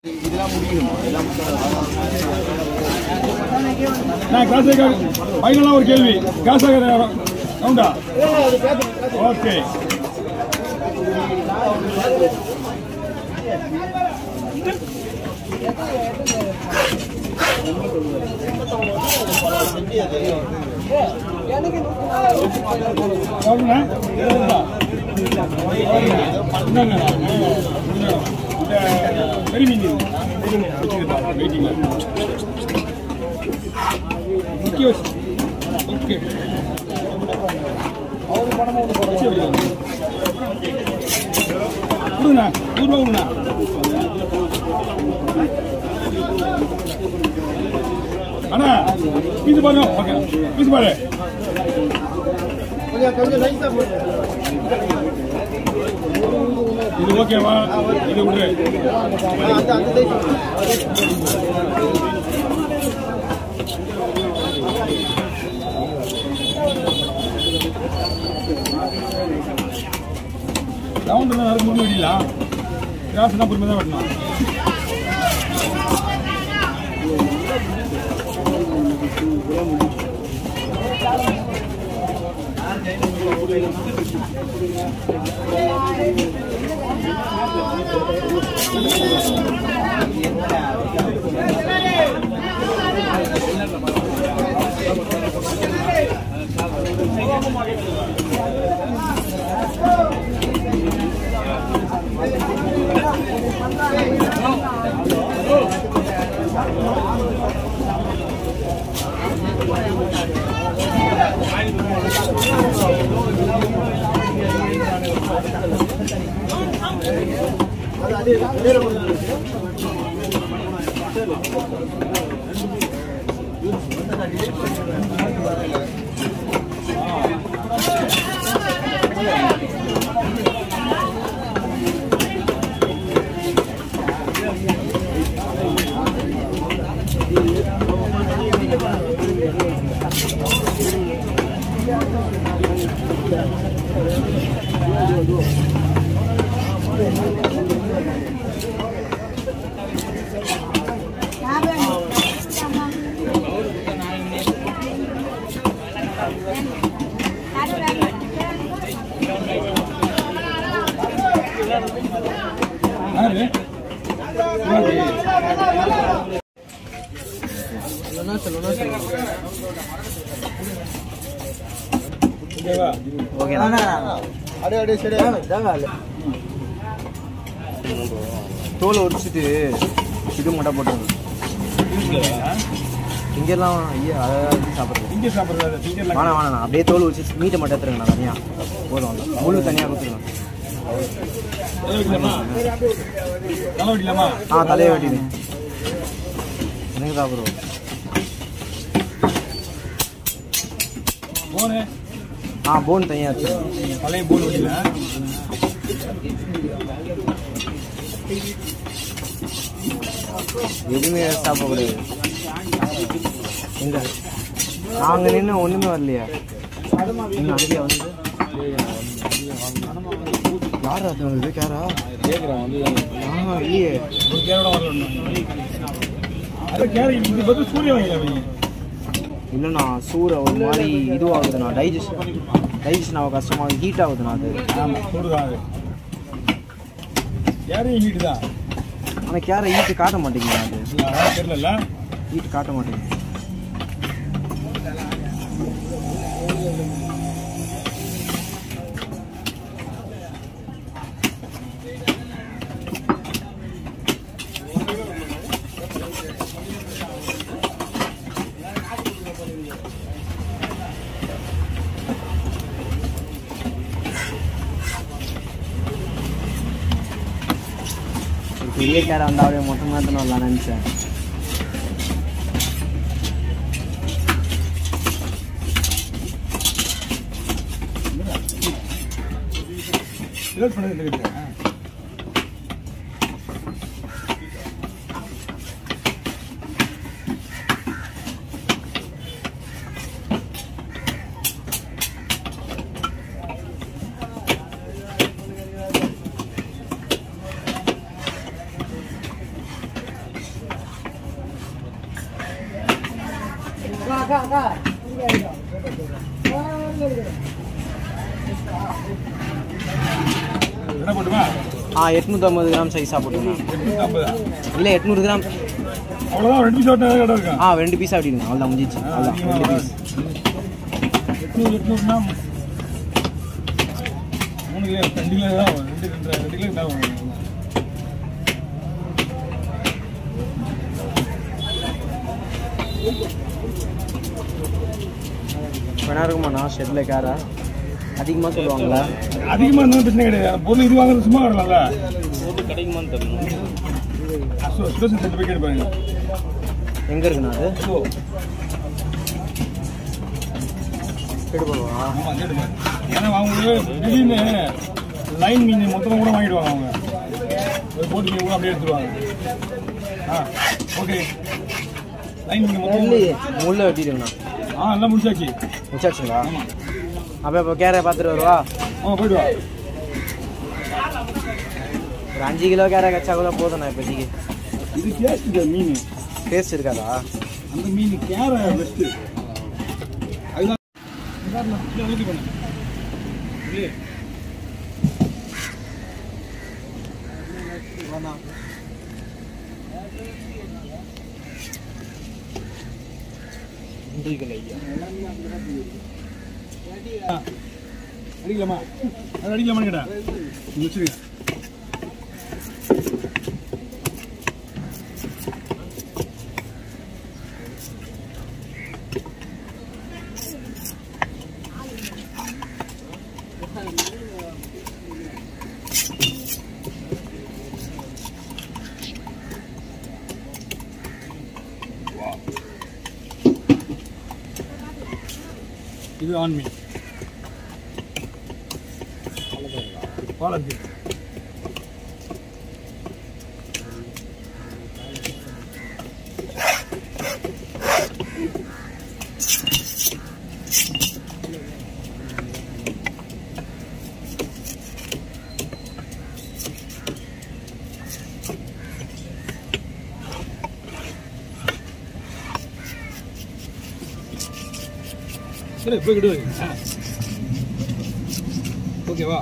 நான் காசு ஃபைனலாக ஒரு கேள்வி காசு கவுண்டா ஓகே கவுண்டா இந்தாங்க. இந்த பெரிய மீன் வச்சுருப்பா வெயிட்டிங்கில் முக்கிய வச்சு ஓகே கொடுங்கண்ணா நூறுரூவா கொடுங்கண்ணா அண்ணா பீஸ் பாருங்க ஓகே பீஸ் பாரு இது ஓகேவா இது விடு ரவுண்ட் நடக்கும் போது வெட்டிடலாம் கிராஸ்னா பொறுமை தான் வெட்டணும் யாரு ஓகேவா தோலை உரிச்சிட்டு இது மட்டும் போட்டுருங்க இங்கெல்லாம் ஐயா அழகாக சாப்பிட்றது இங்கே சாப்பிட்றது திங்கர்லாம் வேணாம் வேணாம் அப்படியே தோல் உரிச்சு மீட்டை மட்டும் எடுத்துருங்க நான் தனியாக போதும் இல்லை முழு தனியாக கொடுத்துருங்க தலை வெட்டலாமா தலை வெட்டலாமா ஆ தலையை வெட்டிடு எனக்கு சாப்பிடுவோம் போனு ஆ போன் தனியாக வச்சுருங்க பழைய போன் வெட்டல எதுவுமே சாப்பிடக்கூடாது எங்க நாங்கள் நின்று ஒன்றுமே வரலையா நீங்கள் அங்கேயே வந்து யார் அது வந்தது கேரா கேட்குறேன் வந்து ஆ இல்லையே ஒரு கேரோட வரணும் அது கேர இது பார்த்து சூரிய வாங்கல அவங்க இல்லைண்ணா சூற ஒரு மாதிரி இதுவாகுதுண்ணா டைஜஷன் டைஜஷன் ஆக கஷ்டமாக ஹீட் ஆகுதுண்ணா அது ஆமாம் சூடுதான் அது யாரையும் ஹீட்டு தான் ஆனால் கேரை ஹீட்டு காட்ட மாட்டேங்குது அது அதான் தெரியல ஹீட் காட்ட மாட்டேங்குது ஒரு பெரிய கேரை வந்தால் அப்படியே மொட்டை மாற்றணும் வரலாம் நினச்சேன் ரிலோட் பண்ணது தெரியுது என்ன பண்ணுமா ஆ எட்நூற்றம்பது கிராம் சைஸாக போட்டுருங்க எட்நூத்தி ஐம்பதா இல்லை எட்நூறு கிராம் அவ்வளோதான் ரெண்டு பீஸ் ஓட்ட கடை இருக்கா ஆ ரெண்டு பீஸ் அப்படிங்க அவ்வளோதான் முடிஞ்சிச்சு அவ்வளோதான் ரெண்டு பீஸ் எட்நூறு எட்நூறுனா மூணு கிலோ ரெண்டு கிலோ தான் வரும். ரெண்டு ரெண்டு ரெண்டு கிலோ தான் வரும். வேணா இருக்குமாண்ணா ஷெட்டில் கேரா அதிகமாக சொல்லுவாங்களா அதிகமாக இருந்தாலும் பிரச்சனை கிடையாது பொருள் இது வாங்குறது சும்மா வரலாம்ல கிடைக்குமான்னு தெரியல சு- சுரேஷன் செட்டு போய் கேட்டு பாருங்க எங்கே இருக்குண்ணா அது ஸோ கேட்டு போடுவா ஆமாம் கேட்டு பாருங்க ஏன்னா அவங்க திடீர்னு லைன் மீன் மொத்தமாக கூட வாங்கிடுவாங்க அவங்க ஒரு போட்டு மீன் கூட அப்படியே எடுத்துருவாங்க ஆ ஓகே லைன் மீன் மொத்தம் முள்ள வெட்டிடுங்கண்ணா ஆ எல்லாம் முடிச்சாச்சு முடிச்சாச்சுங்களா அப்போ இப்போ கேரை பார்த்துட்டு வருவா ஆ போயிட்டு வா ஒரு அஞ்சு கிலோ கேரை கச்சா கூட போதும்ண்ணா இப்போதைக்கு இது டேஸ்ட் மீன் டேஸ்ட் இருக்காதா அந்த மீன் கேர பெஸ்ட் அதுதான் இல்ல, ஊத்தி பண்ணு. இல்லையே. ஆ. அடிக்கலாமா அது அடிக்கலாமான்னு கேட்டேன் வச்சுருங்க இது ஆன் மீன் பாலக்கு சரி போய் கிட்டு ஓகேவா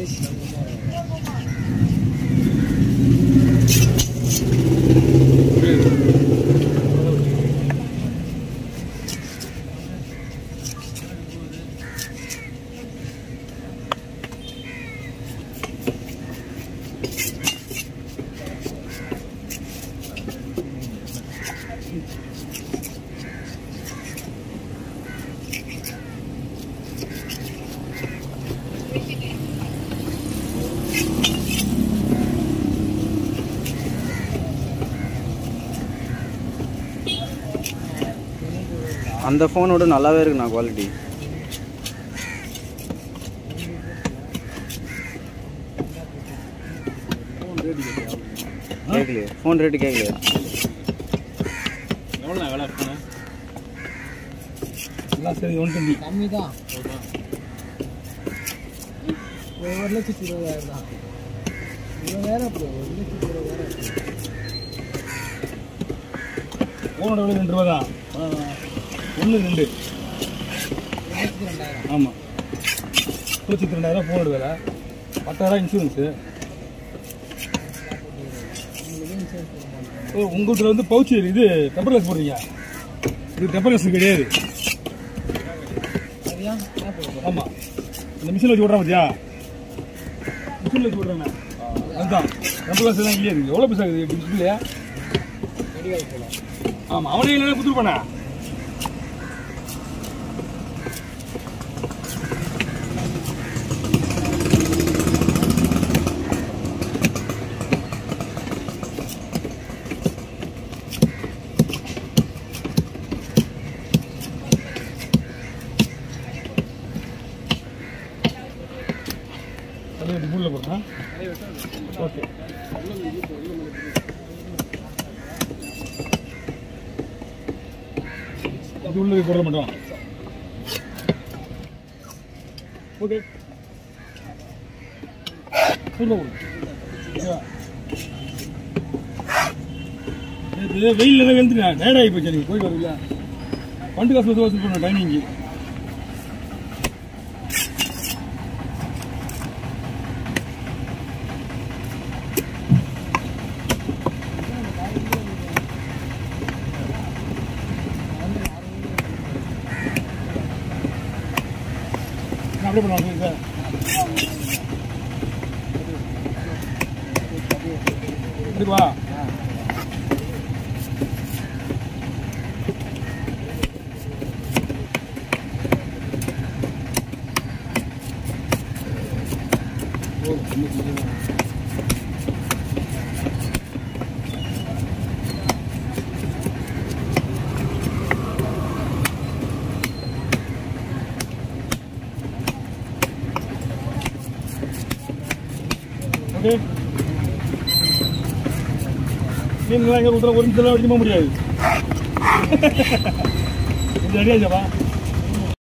அந்த ஃபோனோட நல்லாவே இருக்குண்ணா குவாலிட்டி கேட்கலையே ஃபோன் ரேட்டு கேட்கலையே எவ்வளோ வேலை இருக்குண்ணே எல்லாம் சரி ஒன் டுவெண்ட்டி கம்மி தான் ஒரு லட்சத்தி இருபதாயிரம் தான் இருபதாயிரம் அப்படி ஒரு லட்சத்தி இருபதாயிரம் ஃபோனோட விலை ரெண்டு ரூபா தான் ஒன்று ரெண்டு ஒரு லட்சத்தி ரெண்டாயிரம் ஆமாம் ஒரு லட்சத்தி ரெண்டாயிரம் ஃபோனோட விலை பத்தாயிரம் இன்சூரன்ஸு உங்களுக்கு இன்சூரன்ஸ் போட மாட்டோம் ஓ உங்கள் வீட்டில் வந்து பவுச்சு இது டெம்பர்லெஸ் போடுறீங்க இது டெம்பர்லெஸ் கிடையாது சரியா என்ன போடுறோம் ஆமாம் இந்த மிஷினில் வச்சு விட்றான் பார்த்தியா மிஷினில் வச்சு விட்றாங்க அதுதான் டெம்பர்லெஸ் எல்லாம் இல்லையா இருக்குது எவ்வளோ பைசா இருக்குது டிஸ்பிளே மெடிக்கல் போகலாம் ஆமாம் அவனே இல்லைன்னா கொடுத்துருப்பானே தலையை முள்ள போட்டா ஓகே இது உள்ள போட மாட்டோம் ஓகே உள்ள போடு ஓகேவா? இது வெயில் எல்லாம் வெளுத்துட்டேன் டயர்ட் ஆகி போச்சு எனக்கு போயிட்டு வரல வண்டு காசு வசூல் வசூல் பண்ணணும் டைனிங்கு நான் அப்படியே பண்ணுவாங்க சார் இதுவா ஓகே மீன்லாம் எங்கே கொடுத்தா ஒரு நிமிஷம் அடிக்க முடியாது இது ரெடியாச்சாப்பா